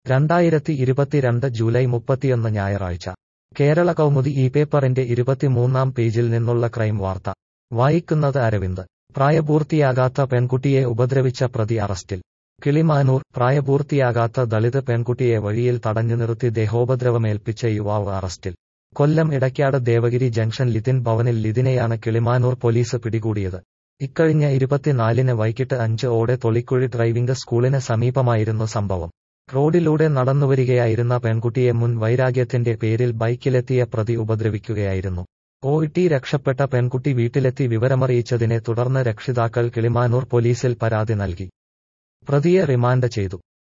രണ്ടായിരത്തി ഇരുപത്തിരണ്ട് ജൂലൈ മുപ്പത്തിയൊന്ന് ഞായറാഴ്ച കേരള കൗമുദി ഈ പേപ്പറിന്റെ ഇരുപത്തിമൂന്നാം പേജിൽ നിന്നുള്ള ക്രൈം വാർത്ത വായിക്കുന്നത് അരവിന്ദ് പ്രായപൂർത്തിയാകാത്ത പെൺകുട്ടിയെ ഉപദ്രവിച്ച പ്രതി അറസ്റ്റിൽ കിളിമാനൂർ പ്രായപൂർത്തിയാകാത്ത ദളിത് പെൺകുട്ടിയെ വഴിയിൽ തടഞ്ഞു നിർത്തി ദേഹോപദ്രവമേൽപ്പിച്ച യുവാവ് അറസ്റ്റിൽ കൊല്ലം ഇടയ്ക്കാട് ദേവഗിരി ജംഗ്ഷൻ ലിതിൻ ഭവനിൽ ലിതിനെയാണ് കിളിമാനൂർ പോലീസ് പിടികൂടിയത് ഇക്കഴിഞ്ഞ ഇരുപത്തിനാലിന് വൈകിട്ട് അഞ്ച് ഓടെ തൊളിക്കുഴി ഡ്രൈവിംഗ് സ്കൂളിന് സമീപമായിരുന്നു സംഭവം റോഡിലൂടെ നടന്നുവരികയായിരുന്ന പെൺകുട്ടിയെ മുൻ വൈരാഗ്യത്തിന്റെ പേരിൽ ബൈക്കിലെത്തിയ പ്രതി ഉപദ്രവിക്കുകയായിരുന്നു ഓയിട്ടി രക്ഷപ്പെട്ട പെൺകുട്ടി വീട്ടിലെത്തി വിവരമറിയിച്ചതിനെ തുടർന്ന് രക്ഷിതാക്കൾ കിളിമാനൂർ പോലീസിൽ പരാതി നൽകി പ്രതിയെ റിമാൻഡ് ചെയ്തു